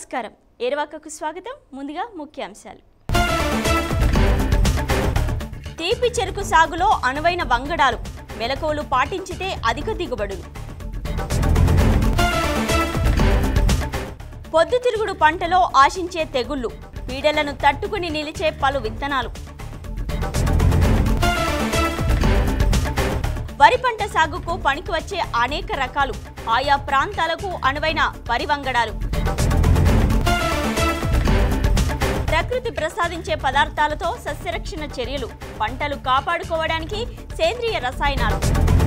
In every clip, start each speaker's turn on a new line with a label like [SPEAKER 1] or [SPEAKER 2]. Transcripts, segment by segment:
[SPEAKER 1] నమస్కారం ఏరవాకకు స్వాగతం ముందుగా ముఖ్యాంశాలు తీపి చెరుకు సాగులో అనువైన వంగడాలు మెలకువలు పాటించితే అధిక దిగుబడులు పొద్దుతిరుగుడు పంటలో ఆశించే తెగుళ్లు పీడలను తట్టుకుని నిలిచే పలు విత్తనాలు వరి పంట సాగుకు పనికి వచ్చే అనేక రకాలు ఆయా ప్రాంతాలకు అనువైన వరి వంగడాలు ప్రకృతి ప్రసాదించే పదార్థాలతో సస్యరక్షణ చర్యలు పంటలు కాపాడుకోవడానికి సేంద్రియ రసాయనాలు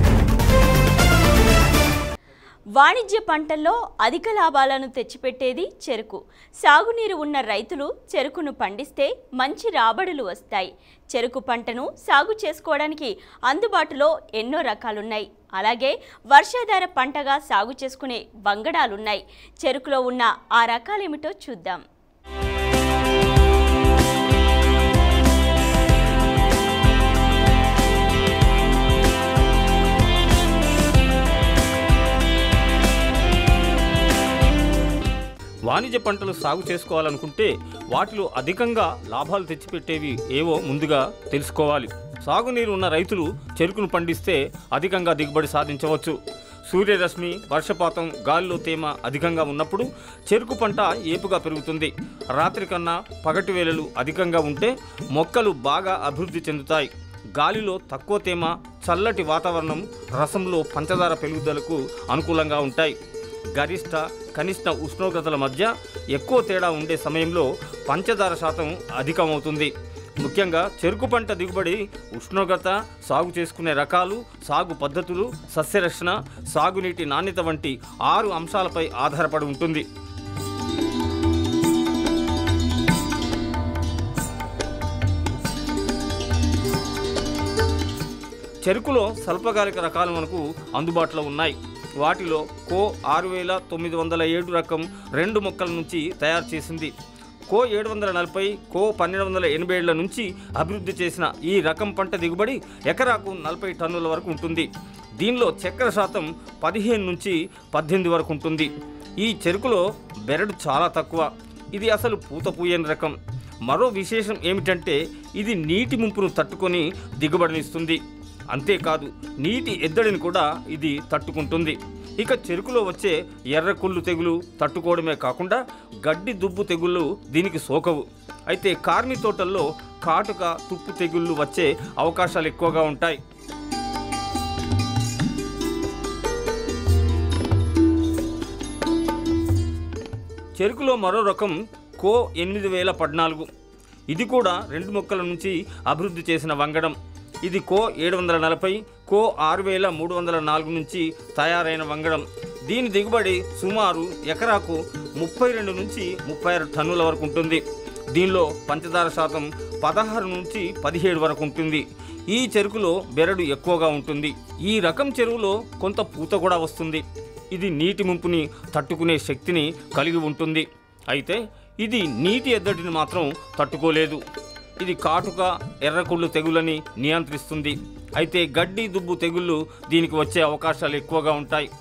[SPEAKER 1] వాణిజ్య పంటల్లో అధిక లాభాలను తెచ్చిపెట్టేది చెరుకు సాగునీరు ఉన్న రైతులు చెరుకును పండిస్తే మంచి రాబడులు వస్తాయి చెరుకు పంటను సాగు చేసుకోవడానికి అందుబాటులో ఎన్నో రకాలున్నాయి అలాగే వర్షాధార పంటగా సాగు చేసుకునే వంగడాలున్నాయి చెరుకులో ఉన్న ఆ రకాలేమిటో చూద్దాం
[SPEAKER 2] వాణిజ్య పంటలు సాగు చేసుకోవాలనుకుంటే వాటిలో అధికంగా లాభాలు తెచ్చిపెట్టేవి ఏవో ముందుగా తెలుసుకోవాలి సాగునీరు ఉన్న రైతులు చెరుకును పండిస్తే అధికంగా దిగుబడి సాధించవచ్చు సూర్యరశ్మి వర్షపాతం గాలిలో తేమ అధికంగా ఉన్నప్పుడు చెరుకు పంట ఏపుగా పెరుగుతుంది రాత్రి కన్నా పగటి వేళలు అధికంగా ఉంటే మొక్కలు బాగా అభివృద్ధి చెందుతాయి గాలిలో తక్కువ తేమ చల్లటి వాతావరణం రసంలో పంచదార పెరుగుదలకు అనుకూలంగా ఉంటాయి గరిష్ట కనిష్ట ఉష్ణోగ్రతల మధ్య ఎక్కువ తేడా ఉండే సమయంలో పంచదార శాతం అధికమవుతుంది ముఖ్యంగా చెరుకు పంట దిగుబడి ఉష్ణోగ్రత సాగు చేసుకునే రకాలు సాగు పద్ధతులు సస్యరక్షణ సాగునీటి నాణ్యత వంటి ఆరు అంశాలపై ఆధారపడి ఉంటుంది చెరుకులో స్వల్పకాలిక రకాలు మనకు అందుబాటులో ఉన్నాయి వాటిలో కో ఆరు వేల తొమ్మిది వందల ఏడు రకం రెండు మొక్కల నుంచి తయారు చేసింది కో ఏడు వందల నలభై కో పన్నెండు వందల ఎనభై ఏళ్ల నుంచి అభివృద్ధి చేసిన ఈ రకం పంట దిగుబడి ఎకరాకు నలభై టన్నుల వరకు ఉంటుంది దీనిలో చక్కెర శాతం పదిహేను నుంచి పద్దెనిమిది వరకు ఉంటుంది ఈ చెరుకులో బెరడు చాలా తక్కువ ఇది అసలు పూత పూయని రకం మరో విశేషం ఏమిటంటే ఇది నీటి ముంపును తట్టుకొని దిగుబడినిస్తుంది అంతేకాదు నీటి ఎద్దడిని కూడా ఇది తట్టుకుంటుంది ఇక చెరుకులో వచ్చే ఎర్ర కుళ్ళు తెగులు తట్టుకోవడమే కాకుండా గడ్డి దుబ్బు తెగుళ్ళు దీనికి సోకవు అయితే కార్మి తోటల్లో కాటుక తుప్పు తెగుళ్ళు వచ్చే అవకాశాలు ఎక్కువగా ఉంటాయి చెరుకులో మరో రకం కో ఎనిమిది వేల పద్నాలుగు ఇది కూడా రెండు మొక్కల నుంచి అభివృద్ధి చేసిన వంగడం ఇది కో ఏడు వందల నలభై కో ఆరు వేల మూడు వందల నాలుగు నుంచి తయారైన వంగడం దీని దిగుబడి సుమారు ఎకరాకు ముప్పై రెండు నుంచి ముప్పై ఆరు టన్నుల వరకు ఉంటుంది దీనిలో పంచదార శాతం పదహారు నుంచి పదిహేడు వరకు ఉంటుంది ఈ చెరుకులో బెరడు ఎక్కువగా ఉంటుంది ఈ రకం చెరువులో కొంత పూత కూడా వస్తుంది ఇది నీటి ముంపుని తట్టుకునే శక్తిని కలిగి ఉంటుంది అయితే ఇది నీటి ఎద్దడిని మాత్రం తట్టుకోలేదు ఇది కాటుక ఎర్రకుళ్ళు తెగులని నియంత్రిస్తుంది అయితే గడ్డి దుబ్బు తెగుళ్ళు దీనికి వచ్చే అవకాశాలు ఎక్కువగా ఉంటాయి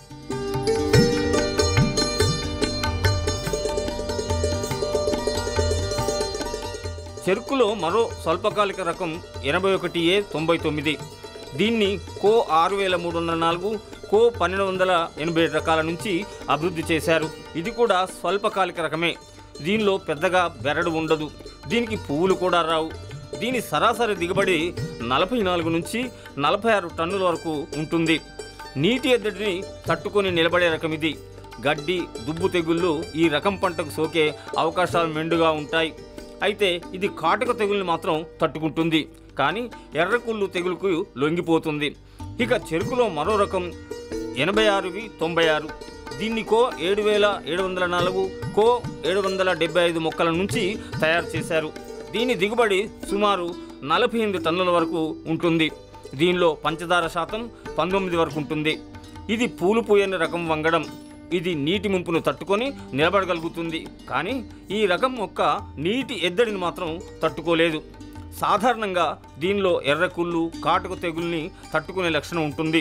[SPEAKER 2] చెరుకులో మరో స్వల్పకాలిక రకం ఎనభై ఒకటి ఏ తొంభై తొమ్మిది దీన్ని కో ఆరు వేల మూడు వందల నాలుగు కో పన్నెండు వందల ఎనభై ఏడు రకాల నుంచి అభివృద్ధి చేశారు ఇది కూడా స్వల్పకాలిక రకమే దీనిలో పెద్దగా బెరడు ఉండదు దీనికి పువ్వులు కూడా రావు దీని సరాసరి దిగుబడి నలభై నాలుగు నుంచి నలభై ఆరు టన్నుల వరకు ఉంటుంది నీటి ఎద్దడిని తట్టుకొని నిలబడే రకం ఇది గడ్డి దుబ్బు తెగుళ్ళు ఈ రకం పంటకు సోకే అవకాశాలు మెండుగా ఉంటాయి అయితే ఇది కాటుక తెగుల్ని మాత్రం తట్టుకుంటుంది కానీ ఎర్రకుళ్ళు తెగులుకు లొంగిపోతుంది ఇక చెరుకులో మరో రకం ఎనభై ఆరువి తొంభై ఆరు దీన్ని కో ఏడు వేల ఏడు వందల నాలుగు కో ఏడు వందల డెబ్బై ఐదు మొక్కల నుంచి తయారు చేశారు దీని దిగుబడి సుమారు నలభై ఎనిమిది టన్నుల వరకు ఉంటుంది దీనిలో పంచదార శాతం పంతొమ్మిది వరకు ఉంటుంది ఇది పూలు పూయని రకం వంగడం ఇది నీటి ముంపును తట్టుకొని నిలబడగలుగుతుంది కానీ ఈ రకం మొక్క నీటి ఎద్దడిని మాత్రం తట్టుకోలేదు సాధారణంగా దీనిలో ఎర్రకుళ్ళు కాటుక తెగుల్ని తట్టుకునే లక్షణం ఉంటుంది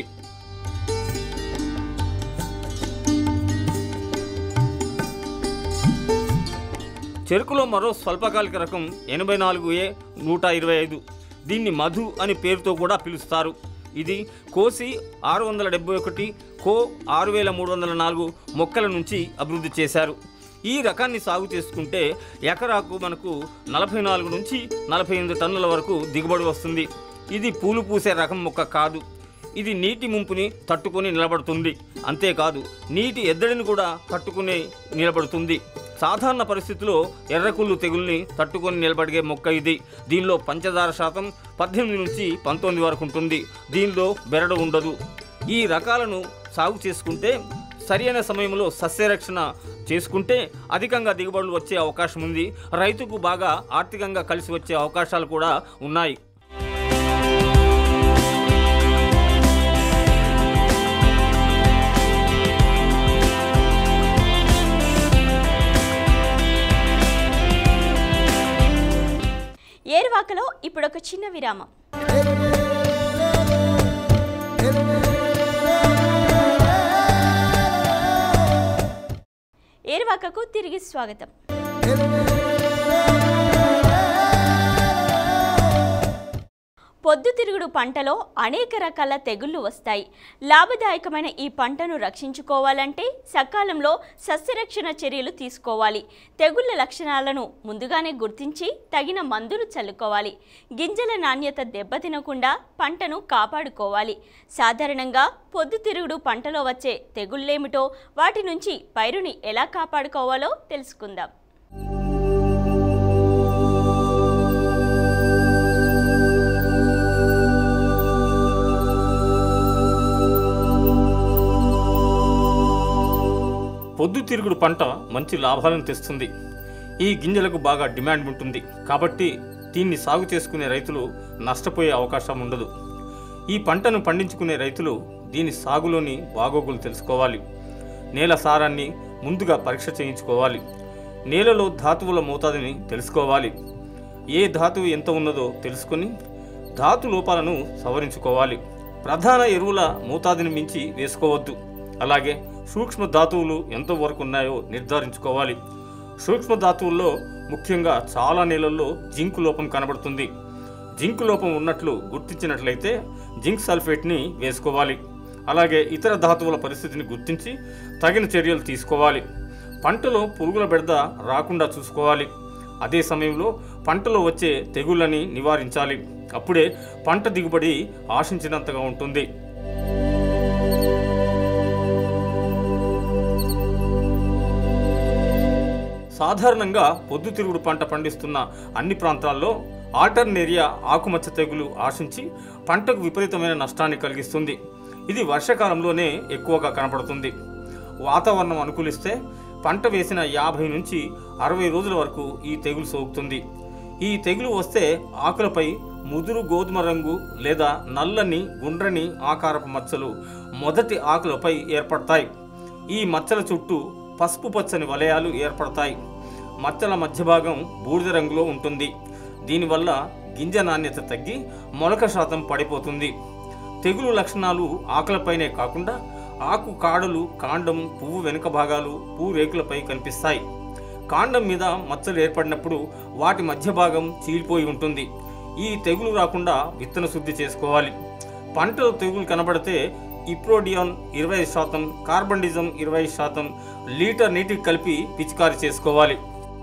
[SPEAKER 2] చెరుకులో మరో స్వల్పకాలిక రకం ఎనభై నాలుగు ఏ నూట ఇరవై ఐదు దీన్ని మధు అని పేరుతో కూడా పిలుస్తారు ఇది కోసి ఆరు వందల డెబ్బై ఒకటి కో ఆరు వేల మూడు వందల నాలుగు మొక్కల నుంచి అభివృద్ధి చేశారు ఈ రకాన్ని సాగు చేసుకుంటే ఎకరాకు మనకు నలభై నాలుగు నుంచి నలభై ఎనిమిది టన్నుల వరకు దిగుబడి వస్తుంది ఇది పూలు పూసే రకం మొక్క కాదు ఇది నీటి ముంపుని తట్టుకొని నిలబడుతుంది అంతేకాదు నీటి ఎద్దడిని కూడా తట్టుకుని నిలబడుతుంది సాధారణ పరిస్థితుల్లో ఎర్రకుళ్ళు తెగుల్ని తట్టుకొని నిలబడిగే మొక్క ఇది దీనిలో పంచదార శాతం పద్దెనిమిది నుంచి పంతొమ్మిది వరకు ఉంటుంది దీనిలో బెరడు ఉండదు ఈ రకాలను సాగు చేసుకుంటే సరైన సమయంలో సస్యరక్షణ చేసుకుంటే అధికంగా దిగుబడులు వచ్చే అవకాశం ఉంది రైతుకు బాగా ఆర్థికంగా కలిసి వచ్చే అవకాశాలు కూడా ఉన్నాయి
[SPEAKER 1] ఏరువాకలో ఇప్పుడు ఒక చిన్న విరామం ఏరువాకకు తిరిగి స్వాగతం పొద్దుతిరుగుడు పంటలో అనేక రకాల తెగుళ్లు వస్తాయి లాభదాయకమైన ఈ పంటను రక్షించుకోవాలంటే సకాలంలో సస్యరక్షణ చర్యలు తీసుకోవాలి తెగుళ్ల లక్షణాలను ముందుగానే గుర్తించి తగిన మందులు చల్లుకోవాలి గింజల నాణ్యత దెబ్బతినకుండా పంటను కాపాడుకోవాలి సాధారణంగా పొద్దుతిరుగుడు పంటలో వచ్చే తెగుళ్ళేమిటో వాటి నుంచి పైరుని ఎలా కాపాడుకోవాలో తెలుసుకుందాం
[SPEAKER 2] పొద్దుతిరుగుడు పంట మంచి లాభాలను తెస్తుంది ఈ గింజలకు బాగా డిమాండ్ ఉంటుంది కాబట్టి దీన్ని సాగు చేసుకునే రైతులు నష్టపోయే అవకాశం ఉండదు ఈ పంటను పండించుకునే రైతులు దీని సాగులోని బాగోగులు తెలుసుకోవాలి నేల సారాన్ని ముందుగా పరీక్ష చేయించుకోవాలి నేలలో ధాతువుల మోతాదుని తెలుసుకోవాలి ఏ ధాతువు ఎంత ఉన్నదో తెలుసుకొని ధాతు లోపాలను సవరించుకోవాలి ప్రధాన ఎరువుల మోతాదుని మించి వేసుకోవద్దు అలాగే సూక్ష్మ ధాతువులు ఎంత వరకు ఉన్నాయో నిర్ధారించుకోవాలి సూక్ష్మ ధాతువుల్లో ముఖ్యంగా చాలా నేలల్లో జింక్ లోపం కనబడుతుంది జింక్ లోపం ఉన్నట్లు గుర్తించినట్లయితే జింక్ సల్ఫేట్ని వేసుకోవాలి అలాగే ఇతర ధాతువుల పరిస్థితిని గుర్తించి తగిన చర్యలు తీసుకోవాలి పంటలో పురుగుల బెడద రాకుండా చూసుకోవాలి అదే సమయంలో పంటలో వచ్చే తెగుళ్ళని నివారించాలి అప్పుడే పంట దిగుబడి ఆశించినంతగా ఉంటుంది సాధారణంగా పొద్దుతిరుగుడు పంట పండిస్తున్న అన్ని ప్రాంతాల్లో ఆల్టర్నేరియా ఆకుమచ్చ తెగులు ఆశించి పంటకు విపరీతమైన నష్టాన్ని కలిగిస్తుంది ఇది వర్షాకాలంలోనే ఎక్కువగా కనపడుతుంది వాతావరణం అనుకూలిస్తే పంట వేసిన యాభై నుంచి అరవై రోజుల వరకు ఈ తెగులు సోకుతుంది ఈ తెగులు వస్తే ఆకులపై ముదురు గోధుమ రంగు లేదా నల్లని గుండ్రని ఆకారపు మచ్చలు మొదటి ఆకులపై ఏర్పడతాయి ఈ మచ్చల చుట్టూ పసుపు పచ్చని వలయాలు ఏర్పడతాయి మచ్చల మధ్య భాగం బూడిద రంగులో ఉంటుంది దీనివల్ల గింజ నాణ్యత తగ్గి మొలక శాతం పడిపోతుంది తెగులు లక్షణాలు ఆకులపైనే కాకుండా ఆకు కాడలు కాండం పువ్వు వెనుక భాగాలు పువ్వు రేకులపై కనిపిస్తాయి కాండం మీద మచ్చలు ఏర్పడినప్పుడు వాటి మధ్య భాగం చీలిపోయి ఉంటుంది ఈ తెగులు రాకుండా విత్తన శుద్ధి చేసుకోవాలి పంటలో తెగులు కనబడితే ఇప్రోడియాన్ ఇరవై శాతం కార్బండిజం ఇరవై శాతం లీటర్ నీటికి కలిపి పిచికారి చేసుకోవాలి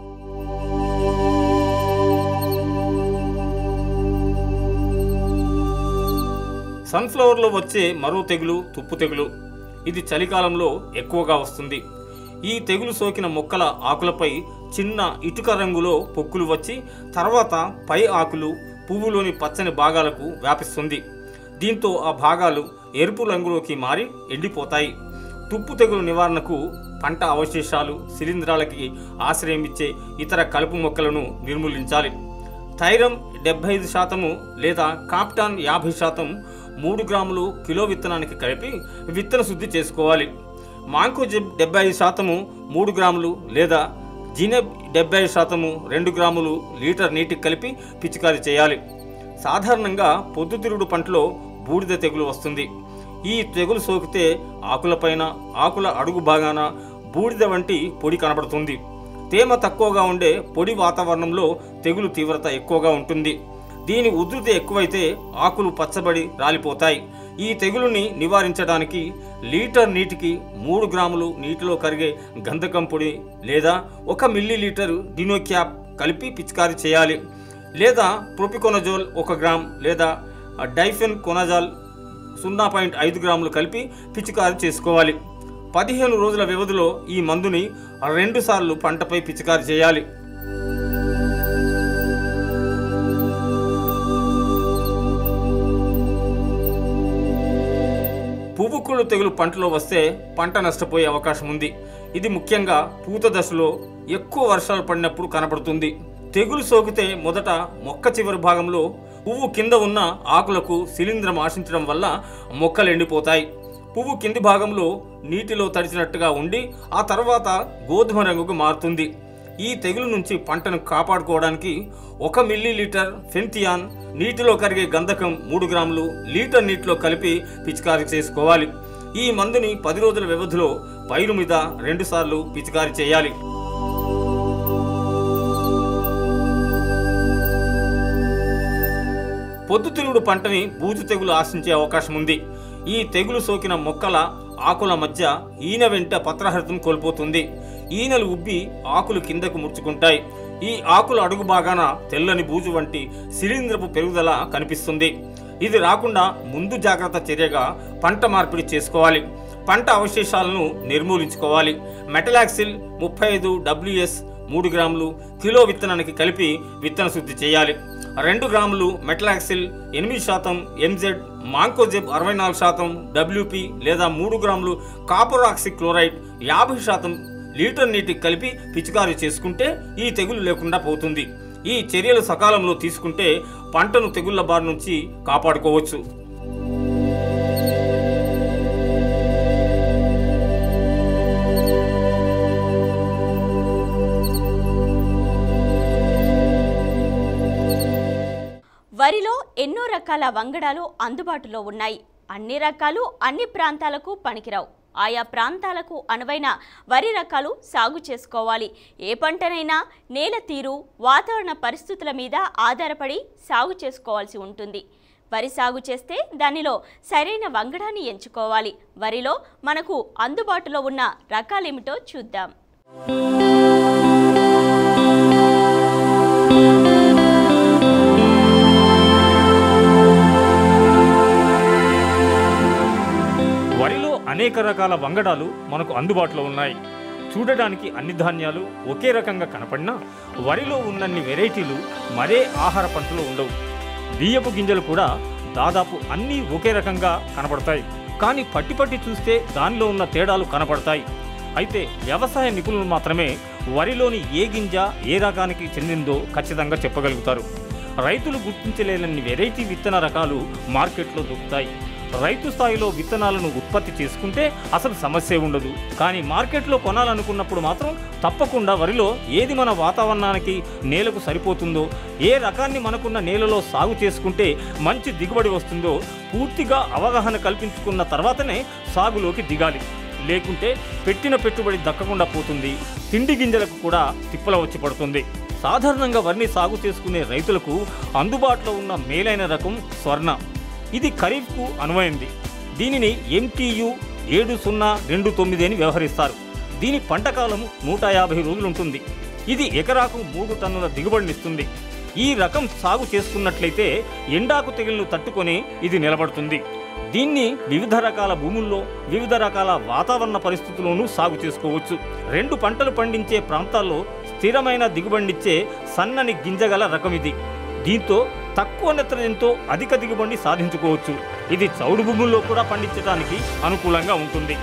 [SPEAKER 2] సన్ఫ్లవర్లో వచ్చే మరో తెగులు తుప్పు తెగులు ఇది చలికాలంలో ఎక్కువగా వస్తుంది ఈ తెగులు సోకిన మొక్కల ఆకులపై చిన్న ఇటుక రంగులో పొక్కులు వచ్చి తర్వాత పై ఆకులు పువ్వులోని పచ్చని భాగాలకు వ్యాపిస్తుంది దీంతో ఆ భాగాలు ఎరుపు రంగులోకి మారి ఎండిపోతాయి తుప్పు తెగులు నివారణకు పంట అవశేషాలు శిలీంధ్రాలకి ఆశ్రయం ఇచ్చే ఇతర కలుపు మొక్కలను నిర్మూలించాలి థైరం డెబ్బై ఐదు శాతము లేదా కాప్టాన్ యాభై శాతం మూడు గ్రాములు కిలో విత్తనానికి కలిపి విత్తన శుద్ధి చేసుకోవాలి మాంకోజిబ్ డెబ్బై ఐదు శాతము మూడు గ్రాములు లేదా జినెబ్ డెబ్బై ఐదు శాతము రెండు గ్రాములు లీటర్ నీటికి కలిపి పిచికారీ చేయాలి సాధారణంగా పొద్దుతిరుగుడు పంటలో బూడిద తెగులు వస్తుంది ఈ తెగులు సోకితే ఆకులపైన ఆకుల అడుగు భాగాన బూడిద వంటి పొడి కనబడుతుంది తేమ తక్కువగా ఉండే పొడి వాతావరణంలో తెగులు తీవ్రత ఎక్కువగా ఉంటుంది దీని ఉధృతి ఎక్కువైతే ఆకులు పచ్చబడి రాలిపోతాయి ఈ తెగులుని నివారించడానికి లీటర్ నీటికి మూడు గ్రాములు నీటిలో కరిగే గంధకం పొడి లేదా ఒక మిల్లీ లీటర్ డినోక్యాప్ కలిపి పిచికారీ చేయాలి లేదా ప్రొపికొనజోల్ ఒక గ్రామ్ లేదా డైఫెన్ కొనజాల్ సున్నా పాయింట్ ఐదు గ్రాములు కలిపి పిచికారీ చేసుకోవాలి పదిహేను రోజుల వ్యవధిలో ఈ మందుని రెండుసార్లు పంటపై పిచికారీ చేయాలి పువ్వుకుళ్ళు తెగులు పంటలో వస్తే పంట నష్టపోయే అవకాశం ఉంది ఇది ముఖ్యంగా పూత దశలో ఎక్కువ వర్షాలు పడినప్పుడు కనపడుతుంది తెగులు సోకితే మొదట మొక్క చివరి భాగంలో పువ్వు కింద ఉన్న ఆకులకు శిలీంధ్రం ఆశించడం వల్ల మొక్కలు ఎండిపోతాయి పువ్వు కింది భాగంలో నీటిలో తడిచినట్టుగా ఉండి ఆ తర్వాత గోధుమ రంగుకు మారుతుంది ఈ తెగులు నుంచి పంటను కాపాడుకోవడానికి ఒక మిల్లీ లీటర్ ఫెంతియాన్ నీటిలో కరిగే గంధకం మూడు గ్రాములు లీటర్ నీటిలో కలిపి పిచికారీ చేసుకోవాలి ఈ మందుని పది రోజుల వ్యవధిలో పైరు మీద రెండుసార్లు పిచికారీ చేయాలి పొద్దుతిరుగుడు పంటని బూజు తెగులు ఆశించే అవకాశం ఉంది ఈ తెగులు సోకిన మొక్కల ఆకుల మధ్య ఈన వెంట పత్రహరితం కోల్పోతుంది ఈనెలు ఉబ్బి ఆకులు కిందకు ముడుచుకుంటాయి ఈ ఆకుల అడుగు భాగాన తెల్లని బూజు వంటి శిలీంద్రపు పెరుగుదల కనిపిస్తుంది ఇది రాకుండా ముందు జాగ్రత్త చర్యగా పంట మార్పిడి చేసుకోవాలి పంట అవశేషాలను నిర్మూలించుకోవాలి మెటలాక్సిల్ ముప్పై ఐదు డబ్ల్యూఎస్ మూడు గ్రాములు కిలో విత్తనానికి కలిపి విత్తన శుద్ధి చేయాలి రెండు గ్రాములు మెటలాక్సిల్ ఎనిమిది శాతం ఎంజెడ్ మాంకోజెబ్ అరవై నాలుగు శాతం డబ్ల్యూపి లేదా మూడు గ్రాములు కాపర్ ఆక్సి క్లోరైడ్ యాభై శాతం లీటర్ నీటికి కలిపి పిచికారీ చేసుకుంటే ఈ తెగులు లేకుండా పోతుంది ఈ చర్యలు సకాలంలో తీసుకుంటే పంటను తెగుళ్ల బారి నుంచి కాపాడుకోవచ్చు
[SPEAKER 1] వరిలో ఎన్నో రకాల వంగడాలు అందుబాటులో ఉన్నాయి అన్ని రకాలు అన్ని ప్రాంతాలకు పనికిరావు ఆయా ప్రాంతాలకు అనువైన వరి రకాలు సాగు చేసుకోవాలి ఏ పంటనైనా నేల తీరు వాతావరణ పరిస్థితుల మీద ఆధారపడి సాగు చేసుకోవాల్సి ఉంటుంది వరి సాగు చేస్తే దానిలో సరైన వంగడాన్ని ఎంచుకోవాలి వరిలో మనకు అందుబాటులో ఉన్న రకాలేమిటో చూద్దాం
[SPEAKER 2] వరిలో అనేక రకాల వంగడాలు మనకు అందుబాటులో ఉన్నాయి చూడడానికి అన్ని ధాన్యాలు ఒకే రకంగా కనపడినా వరిలో ఉన్నన్ని వెరైటీలు మరే ఆహార పంటలో ఉండవు బియ్యపు గింజలు కూడా దాదాపు అన్నీ ఒకే రకంగా కనపడతాయి కానీ పట్టి పట్టి చూస్తే దానిలో ఉన్న తేడాలు కనపడతాయి అయితే వ్యవసాయ నిపుణులు మాత్రమే వరిలోని ఏ గింజ ఏ రకానికి చెందిందో ఖచ్చితంగా చెప్పగలుగుతారు రైతులు గుర్తించలేని వెరైటీ విత్తన రకాలు మార్కెట్లో దొరుకుతాయి రైతు స్థాయిలో విత్తనాలను ఉత్పత్తి చేసుకుంటే అసలు సమస్య ఉండదు కానీ మార్కెట్లో కొనాలనుకున్నప్పుడు మాత్రం తప్పకుండా వరిలో ఏది మన వాతావరణానికి నేలకు సరిపోతుందో ఏ రకాన్ని మనకున్న నేలలో సాగు చేసుకుంటే మంచి దిగుబడి వస్తుందో పూర్తిగా అవగాహన కల్పించుకున్న తర్వాతనే సాగులోకి దిగాలి లేకుంటే పెట్టిన పెట్టుబడి దక్కకుండా పోతుంది తిండి గింజలకు కూడా తిప్పల వచ్చి పడుతుంది సాధారణంగా వరిని సాగు చేసుకునే రైతులకు అందుబాటులో ఉన్న మేలైన రకం స్వర్ణ ఇది ఖరీఫ్కు అనువైంది దీనిని ఎంటీయు ఏడు సున్నా రెండు తొమ్మిది అని వ్యవహరిస్తారు దీని పంట కాలం నూట యాభై రోజులు ఉంటుంది ఇది ఎకరాకు మూడు టన్నుల దిగుబడినిస్తుంది ఈ రకం సాగు చేసుకున్నట్లయితే ఎండాకు తెగుళ్లను తట్టుకొని ఇది నిలబడుతుంది దీన్ని వివిధ రకాల భూముల్లో వివిధ రకాల వాతావరణ పరిస్థితుల్లోనూ సాగు చేసుకోవచ్చు రెండు పంటలు పండించే ప్రాంతాల్లో స్థిరమైన దిగుబడినిచ్చే సన్నని గింజగల రకం ఇది దీంతో తక్కువ నత్రజనితో అధిక దిగుబడిని సాధించుకోవచ్చు ఇది చౌడు భూముల్లో కూడా పండించడానికి అనుకూలంగా ఉంటుంది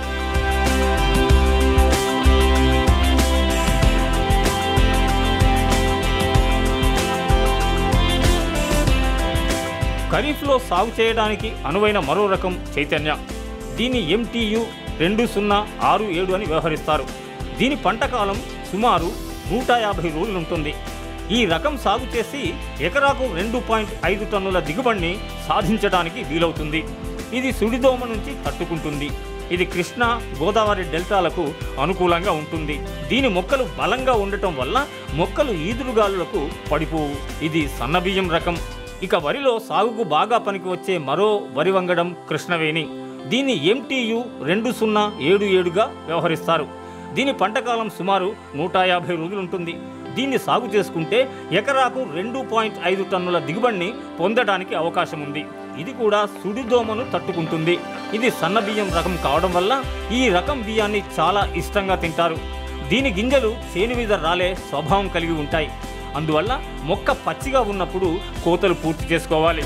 [SPEAKER 2] ఖరీఫ్లో సాగు చేయడానికి అనువైన మరో రకం చైతన్య దీన్ని ఎంటీయు రెండు సున్నా ఆరు ఏడు అని వ్యవహరిస్తారు దీని పంట కాలం సుమారు నూట యాభై రోజులుంటుంది ఈ రకం సాగు చేసి ఎకరాకు రెండు పాయింట్ ఐదు టన్నుల దిగుబడిని సాధించడానికి వీలవుతుంది ఇది సుడిదోమ నుంచి తట్టుకుంటుంది ఇది కృష్ణా గోదావరి డెల్టాలకు అనుకూలంగా ఉంటుంది దీని మొక్కలు బలంగా ఉండటం వల్ల మొక్కలు ఈదురుగాలులకు పడిపోవు ఇది సన్నబియ్యం రకం ఇక వరిలో సాగుకు బాగా పనికి వచ్చే మరో వరి వంగడం కృష్ణవేణి దీన్ని ఎంటీయు రెండు సున్నా ఏడు ఏడుగా వ్యవహరిస్తారు దీని పంటకాలం సుమారు నూట యాభై రోజులుంటుంది దీన్ని సాగు చేసుకుంటే ఎకరాకు రెండు పాయింట్ ఐదు టన్నుల దిగుబడిని పొందడానికి అవకాశం ఉంది ఇది కూడా సుడిదోమను తట్టుకుంటుంది ఇది సన్న బియ్యం రకం కావడం వల్ల ఈ రకం బియ్యాన్ని చాలా ఇష్టంగా తింటారు దీని గింజలు చేను మీద రాలే స్వభావం కలిగి ఉంటాయి అందువల్ల మొక్క పచ్చిగా ఉన్నప్పుడు కోతలు పూర్తి చేసుకోవాలి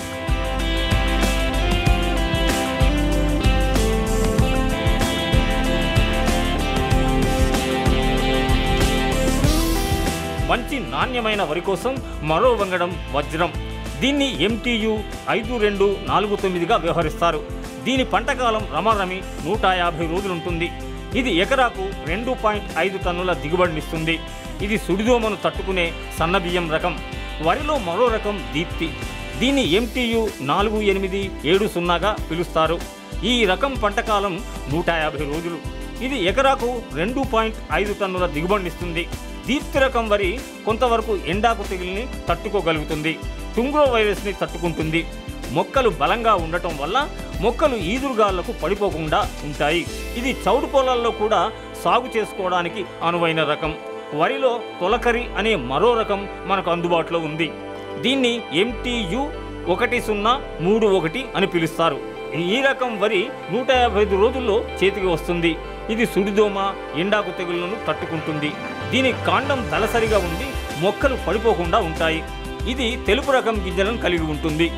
[SPEAKER 2] మంచి నాణ్యమైన వరి కోసం మరో వంగడం వజ్రం దీన్ని ఎంటీయు ఐదు రెండు నాలుగు తొమ్మిదిగా వ్యవహరిస్తారు దీని పంటకాలం రమారమి నూట యాభై రోజులుంటుంది ఇది ఎకరాకు రెండు పాయింట్ ఐదు టన్నుల దిగుబడినిస్తుంది ఇది సుడిదోమను తట్టుకునే సన్నబియ్యం రకం వరిలో మరో రకం దీప్తి దీన్ని ఎంటీయు నాలుగు ఎనిమిది ఏడు సున్నాగా పిలుస్తారు ఈ రకం పంటకాలం నూట యాభై రోజులు ఇది ఎకరాకు రెండు పాయింట్ ఐదు టన్నుల దిగుబడినిస్తుంది దీప్తి రకం వరి కొంతవరకు ఎండాకు తెగిలిని తట్టుకోగలుగుతుంది తుంగ్రో వైరస్ని తట్టుకుంటుంది మొక్కలు బలంగా ఉండటం వల్ల మొక్కలు ఈదురుగాళ్లకు పడిపోకుండా ఉంటాయి ఇది చౌడు పొలాల్లో కూడా సాగు చేసుకోవడానికి అనువైన రకం వరిలో తొలకరి అనే మరో రకం మనకు అందుబాటులో ఉంది దీన్ని ఎంటీయు ఒకటి సున్నా మూడు ఒకటి అని పిలుస్తారు ఈ రకం వరి నూట యాభై ఐదు రోజుల్లో చేతికి వస్తుంది ఇది సుడిదోమ ఎండాకు తెగుళ్లను తట్టుకుంటుంది దీని కాండం దళసరిగా ఉండి మొక్కలు పడిపోకుండా ఉంటాయి ఇది తెలుపు రకం గింజలను కలిగి ఉంటుంది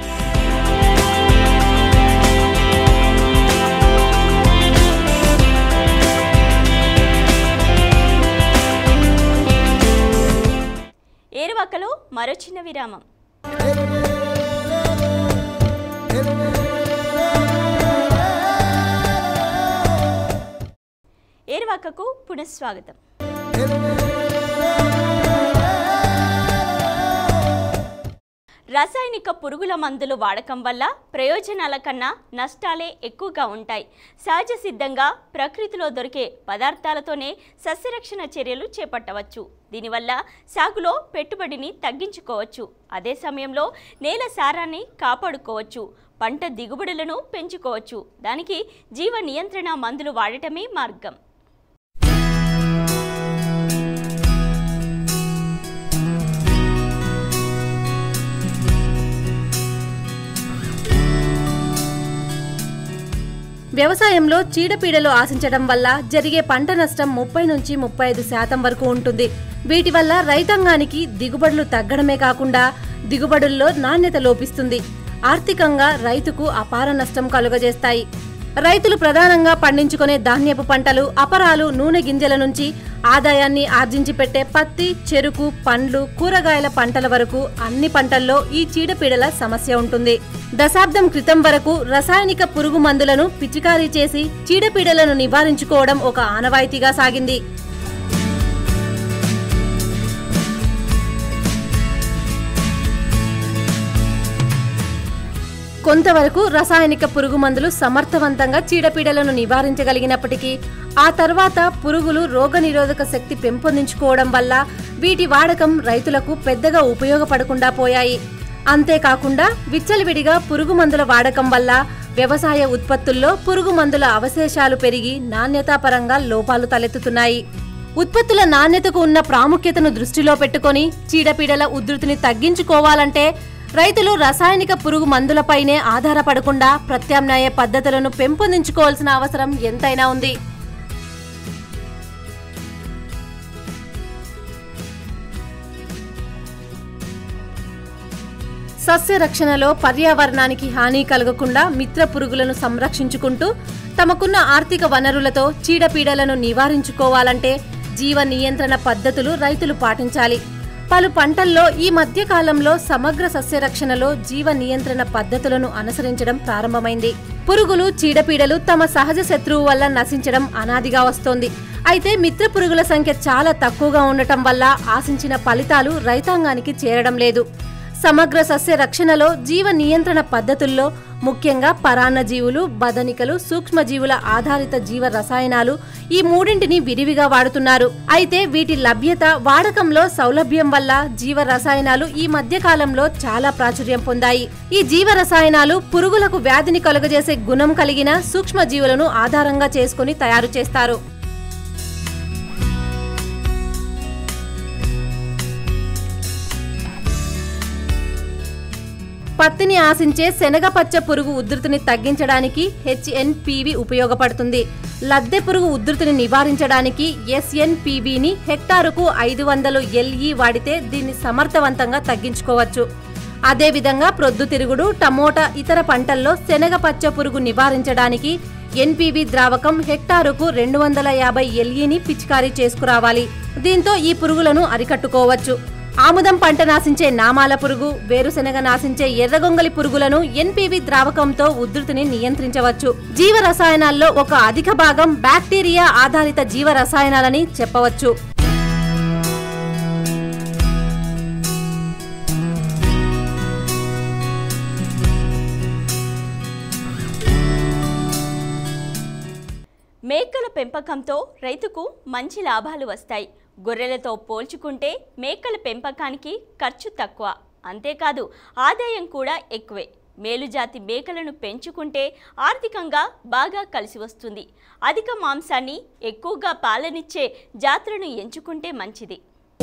[SPEAKER 1] ఏరువాకలో మరో చిన్న విరామం ఏరువాకకు పునఃస్వాగతం రసాయనిక పురుగుల మందులు వాడకం వల్ల ప్రయోజనాల కన్నా నష్టాలే ఎక్కువగా ఉంటాయి సహజ సిద్ధంగా ప్రకృతిలో దొరికే పదార్థాలతోనే సస్యరక్షణ చర్యలు చేపట్టవచ్చు దీనివల్ల సాగులో పెట్టుబడిని తగ్గించుకోవచ్చు అదే సమయంలో నేల సారాన్ని కాపాడుకోవచ్చు పంట దిగుబడులను పెంచుకోవచ్చు దానికి జీవ నియంత్రణ మందులు వాడటమే మార్గం
[SPEAKER 3] వ్యవసాయంలో చీడపీడలు ఆశించడం వల్ల జరిగే పంట నష్టం ముప్పై నుంచి ముప్పై ఐదు శాతం వరకు ఉంటుంది వీటి వల్ల రైతాంగానికి దిగుబడులు తగ్గడమే కాకుండా దిగుబడుల్లో నాణ్యత లోపిస్తుంది ఆర్థికంగా రైతుకు అపార నష్టం కలుగజేస్తాయి రైతులు ప్రధానంగా పండించుకునే ధాన్యపు పంటలు అపరాలు నూనె గింజల నుంచి ఆదాయాన్ని ఆర్జించి పెట్టే పత్తి చెరుకు పండ్లు కూరగాయల పంటల వరకు అన్ని పంటల్లో ఈ చీడపీడల సమస్య ఉంటుంది దశాబ్దం క్రితం వరకు రసాయనిక పురుగు మందులను పిచికారీ చేసి చీడపీడలను నివారించుకోవడం ఒక ఆనవాయితీగా సాగింది కొంతవరకు రసాయనిక పురుగు మందులు సమర్థవంతంగా చీడపీడలను నివారించగలిగినప్పటికీ ఆ తర్వాత పురుగులు రోగనిరోధక శక్తి పెంపొందించుకోవడం వల్ల వీటి వాడకం రైతులకు పెద్దగా ఉపయోగపడకుండా పోయాయి అంతేకాకుండా విచ్చలవిడిగా పురుగు మందుల వాడకం వల్ల వ్యవసాయ ఉత్పత్తుల్లో పురుగు మందుల అవశేషాలు పెరిగి నాణ్యతాపరంగా లోపాలు తలెత్తుతున్నాయి ఉత్పత్తుల నాణ్యతకు ఉన్న ప్రాముఖ్యతను దృష్టిలో పెట్టుకొని చీడపీడల ఉధృతిని తగ్గించుకోవాలంటే రైతులు రసాయనిక పురుగు మందులపైనే ఆధారపడకుండా ప్రత్యామ్నాయ పద్ధతులను పెంపొందించుకోవాల్సిన అవసరం ఎంతైనా ఉంది సస్య రక్షణలో పర్యావరణానికి హాని కలగకుండా మిత్ర పురుగులను సంరక్షించుకుంటూ తమకున్న ఆర్థిక వనరులతో చీడపీడలను నివారించుకోవాలంటే జీవ నియంత్రణ పద్ధతులు రైతులు పాటించాలి పలు పంటల్లో ఈ మధ్య కాలంలో సమగ్ర సస్యరక్షణలో జీవ నియంత్రణ పద్ధతులను అనుసరించడం ప్రారంభమైంది పురుగులు చీడపీడలు తమ సహజ శత్రువు వల్ల నశించడం అనాదిగా వస్తోంది అయితే మిత్ర పురుగుల సంఖ్య చాలా తక్కువగా ఉండటం వల్ల ఆశించిన ఫలితాలు రైతాంగానికి చేరడం లేదు సమగ్ర సస్య రక్షణలో జీవ నియంత్రణ పద్ధతుల్లో ముఖ్యంగా పరాన్నజీవులు బదనికలు సూక్ష్మజీవుల ఆధారిత జీవ రసాయనాలు ఈ మూడింటిని విరివిగా వాడుతున్నారు అయితే వీటి లభ్యత వాడకంలో సౌలభ్యం వల్ల జీవ రసాయనాలు ఈ మధ్య కాలంలో చాలా ప్రాచుర్యం పొందాయి ఈ జీవ రసాయనాలు పురుగులకు వ్యాధిని కలుగజేసే గుణం కలిగిన సూక్ష్మజీవులను ఆధారంగా చేసుకుని తయారు చేస్తారు పత్తిని ఆశించే శనగపచ్చ పురుగు ఉధృతిని తగ్గించడానికి హెచ్ఎన్పివి ఉపయోగపడుతుంది లద్దె పురుగు ఉధృతిని నివారించడానికి ఎస్ఎన్పివిని హెక్టారుకు ఐదు వందలు ఎల్ఈ వాడితే దీన్ని సమర్థవంతంగా తగ్గించుకోవచ్చు అదేవిధంగా ప్రొద్దుతిరుగుడు టమోటా ఇతర పంటల్లో శనగ పచ్చ పురుగు నివారించడానికి ఎన్పివి ద్రావకం హెక్టారుకు రెండు వందల యాభై ఎల్ఈని పిచికారీ చేసుకురావాలి దీంతో ఈ పురుగులను అరికట్టుకోవచ్చు ఆముదం పంట నాశించే నామాల పురుగు వేరుశెనగ నాశించే ఎర్రగొంగలి పురుగులను ఎన్పివి ద్రావకంతో ఉధృతిని నియంత్రించవచ్చు జీవ రసాయనాల్లో ఒక అధిక భాగం బ్యాక్టీరియా ఆధారిత జీవ రసాయనాలని చెప్పవచ్చు
[SPEAKER 1] మేకల పెంపకంతో రైతుకు మంచి లాభాలు వస్తాయి గొర్రెలతో పోల్చుకుంటే మేకల పెంపకానికి ఖర్చు తక్కువ అంతేకాదు ఆదాయం కూడా ఎక్కువే మేలుజాతి మేకలను పెంచుకుంటే ఆర్థికంగా బాగా కలిసి వస్తుంది అధిక మాంసాన్ని ఎక్కువగా పాలనిచ్చే జాతులను ఎంచుకుంటే మంచిది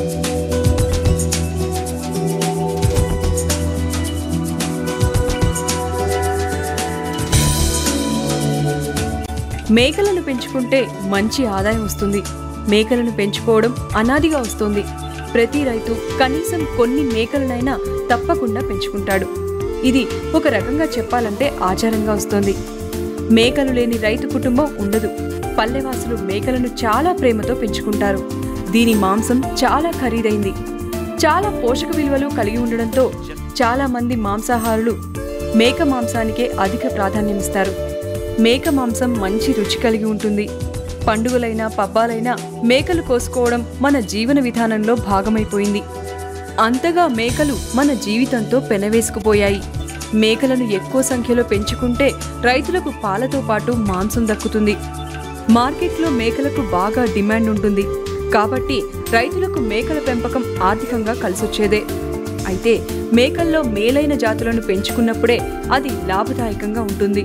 [SPEAKER 4] మేకలను పెంచుకుంటే మంచి ఆదాయం వస్తుంది మేకలను పెంచుకోవడం అనాదిగా వస్తుంది ప్రతి రైతు కనీసం కొన్ని మేకలనైనా తప్పకుండా పెంచుకుంటాడు ఇది ఒక రకంగా చెప్పాలంటే ఆచారంగా వస్తుంది మేకలు లేని రైతు కుటుంబం ఉండదు పల్లెవాసులు మేకలను చాలా ప్రేమతో పెంచుకుంటారు దీని మాంసం చాలా ఖరీదైంది చాలా పోషక విలువలు కలిగి ఉండడంతో చాలా మంది మాంసాహారులు మేక మాంసానికే అధిక ప్రాధాన్యమిస్తారు మేక మాంసం మంచి రుచి కలిగి ఉంటుంది పండుగలైనా పబ్బాలైనా మేకలు కోసుకోవడం మన జీవన విధానంలో భాగమైపోయింది అంతగా మేకలు మన జీవితంతో పెనవేసుకుపోయాయి మేకలను ఎక్కువ సంఖ్యలో పెంచుకుంటే రైతులకు పాలతో పాటు మాంసం దక్కుతుంది మార్కెట్లో మేకలకు బాగా డిమాండ్ ఉంటుంది కాబట్టి రైతులకు మేకల పెంపకం ఆర్థికంగా కలిసొచ్చేదే అయితే మేకల్లో మేలైన జాతులను పెంచుకున్నప్పుడే అది లాభదాయకంగా ఉంటుంది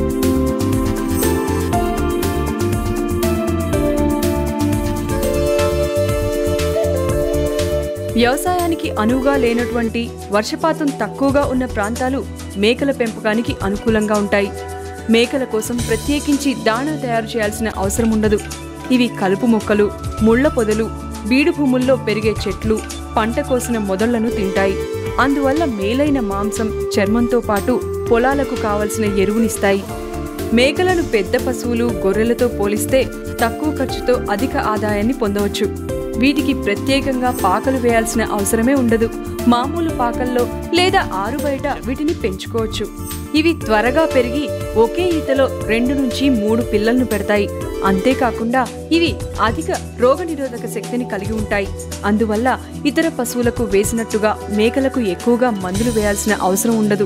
[SPEAKER 4] వ్యవసాయానికి అనువుగా లేనటువంటి వర్షపాతం తక్కువగా ఉన్న ప్రాంతాలు మేకల పెంపకానికి అనుకూలంగా ఉంటాయి మేకల కోసం ప్రత్యేకించి దాణా తయారు చేయాల్సిన అవసరం ఉండదు ఇవి కలుపు మొక్కలు ముళ్ళ పొదలు బీడు భూముల్లో పెరిగే చెట్లు పంట కోసిన మొదళ్లను తింటాయి అందువల్ల మేలైన మాంసం చర్మంతో పాటు పొలాలకు కావలసిన ఎరువునిస్తాయి మేకలను పెద్ద పశువులు గొర్రెలతో పోలిస్తే తక్కువ ఖర్చుతో అధిక ఆదాయాన్ని పొందవచ్చు వీటికి ప్రత్యేకంగా పాకలు వేయాల్సిన అవసరమే ఉండదు మామూలు పాకల్లో లేదా ఆరు బయట వీటిని పెంచుకోవచ్చు ఇవి త్వరగా పెరిగి ఒకే ఈతలో రెండు నుంచి మూడు పిల్లలను పెడతాయి అంతేకాకుండా ఇవి అధిక రోగనిరోధక శక్తిని కలిగి ఉంటాయి అందువల్ల ఇతర పశువులకు వేసినట్టుగా మేకలకు ఎక్కువగా మందులు వేయాల్సిన అవసరం ఉండదు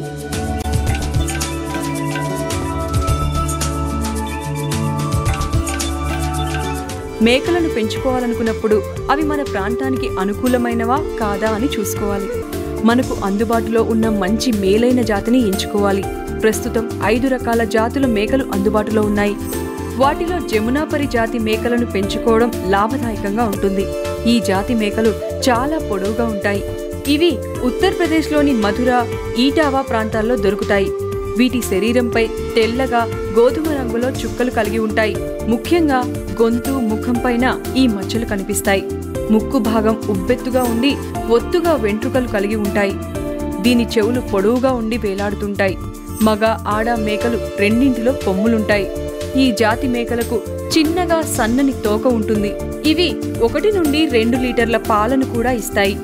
[SPEAKER 4] మేకలను పెంచుకోవాలనుకున్నప్పుడు అవి మన ప్రాంతానికి అనుకూలమైనవా కాదా అని చూసుకోవాలి మనకు అందుబాటులో ఉన్న మంచి మేలైన జాతిని ఎంచుకోవాలి ప్రస్తుతం ఐదు రకాల జాతుల మేకలు అందుబాటులో ఉన్నాయి వాటిలో జమునాపరి జాతి మేకలను పెంచుకోవడం లాభదాయకంగా ఉంటుంది ఈ జాతి మేకలు చాలా పొడవుగా ఉంటాయి ఇవి ఉత్తరప్రదేశ్లోని మధుర ఈటావా ప్రాంతాల్లో దొరుకుతాయి వీటి శరీరంపై తెల్లగా గోధుమ రంగులో చుక్కలు కలిగి ఉంటాయి ముఖ్యంగా గొంతు ముఖం పైన ఈ మచ్చలు కనిపిస్తాయి ముక్కు భాగం ఉబ్బెత్తుగా ఉండి ఒత్తుగా వెంట్రుకలు కలిగి ఉంటాయి దీని చెవులు పొడవుగా ఉండి వేలాడుతుంటాయి మగ ఆడ మేకలు రెండింటిలో కొమ్ములుంటాయి ఈ జాతి మేకలకు చిన్నగా సన్నని తోక ఉంటుంది ఇవి ఒకటి నుండి రెండు లీటర్ల పాలను కూడా ఇస్తాయి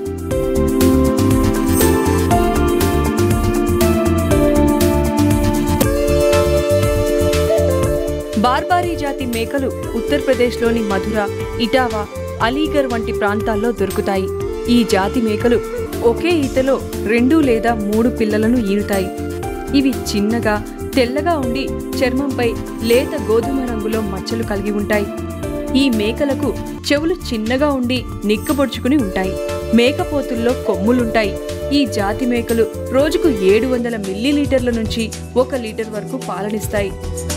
[SPEAKER 4] బార్బారీ జాతి మేకలు ఉత్తరప్రదేశ్లోని మధుర ఇటావా అలీగర్ వంటి ప్రాంతాల్లో దొరుకుతాయి ఈ జాతి మేకలు ఒకే ఈతలో రెండు లేదా మూడు పిల్లలను ఈనుతాయి ఇవి చిన్నగా తెల్లగా ఉండి చర్మంపై లేత గోధుమ రంగులో మచ్చలు కలిగి ఉంటాయి ఈ మేకలకు చెవులు చిన్నగా ఉండి నిక్కబొడుచుకుని ఉంటాయి మేకపోతుల్లో కొమ్ములుంటాయి ఈ జాతి మేకలు రోజుకు ఏడు వందల మిల్లీలీటర్ల నుంచి ఒక లీటర్ వరకు పాలనిస్తాయి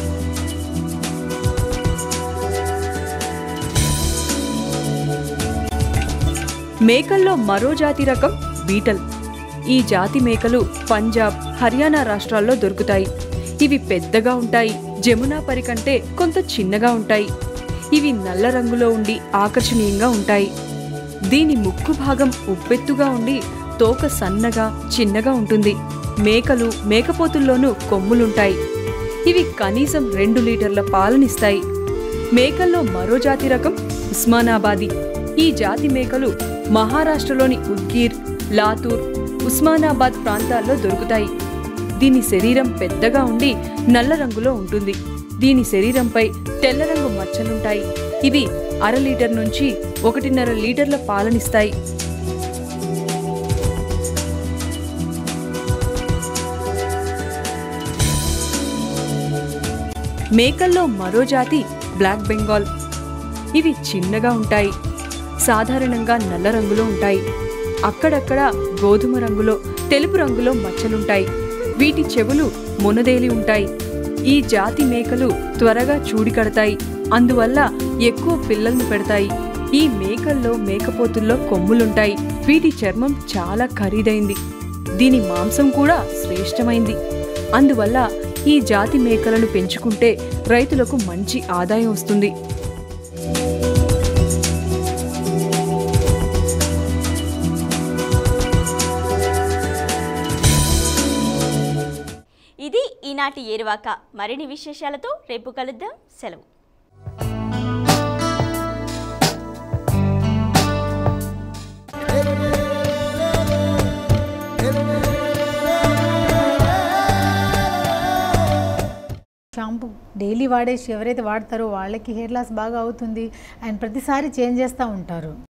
[SPEAKER 4] మేకల్లో మరో జాతి రకం బీటల్ ఈ జాతి మేకలు పంజాబ్ హర్యానా రాష్ట్రాల్లో దొరుకుతాయి ఇవి పెద్దగా ఉంటాయి జమునా పరి కంటే కొంత చిన్నగా ఉంటాయి ఇవి నల్ల రంగులో ఉండి ఆకర్షణీయంగా ఉంటాయి దీని ముక్కు భాగం ఉప్పెత్తుగా ఉండి తోక సన్నగా చిన్నగా ఉంటుంది మేకలు మేకపోతుల్లోనూ కొమ్ములుంటాయి ఇవి కనీసం రెండు లీటర్ల పాలనిస్తాయి మేకల్లో మరో జాతి రకం ఉస్మానాబాదీ ఈ జాతి మేకలు మహారాష్ట్రలోని ఉద్గీర్ లాతూర్ ఉస్మానాబాద్ ప్రాంతాల్లో దొరుకుతాయి దీని శరీరం పెద్దగా ఉండి నల్ల రంగులో ఉంటుంది దీని శరీరంపై తెల్ల రంగు మచ్చలుంటాయి ఇవి అర లీటర్ నుంచి ఒకటిన్నర లీటర్ల పాలనిస్తాయి మేకల్లో మరో జాతి బ్లాక్ బెంగాల్ ఇవి చిన్నగా ఉంటాయి సాధారణంగా నల్ల రంగులో ఉంటాయి అక్కడక్కడ గోధుమ రంగులో తెలుపు రంగులో మచ్చలుంటాయి వీటి చెవులు మునదేలి ఉంటాయి ఈ జాతి మేకలు త్వరగా చూడి కడతాయి అందువల్ల ఎక్కువ పిల్లల్ని పెడతాయి ఈ మేకల్లో మేకపోతుల్లో కొమ్ములుంటాయి వీటి చర్మం చాలా ఖరీదైంది దీని మాంసం కూడా శ్రేష్టమైంది అందువల్ల ఈ జాతి మేకలను పెంచుకుంటే రైతులకు మంచి ఆదాయం వస్తుంది
[SPEAKER 1] ఇది ఈనాటి ఏరువాక మరిన్ని విశేషాలతో రేపు కలుద్దాం సెలవు
[SPEAKER 5] షాంపూ డైలీ వాడేసి ఎవరైతే వాడతారో వాళ్ళకి హెయిర్ లాస్ బాగా అవుతుంది అండ్ ప్రతిసారి చేంజ్ చేస్తూ ఉంటారు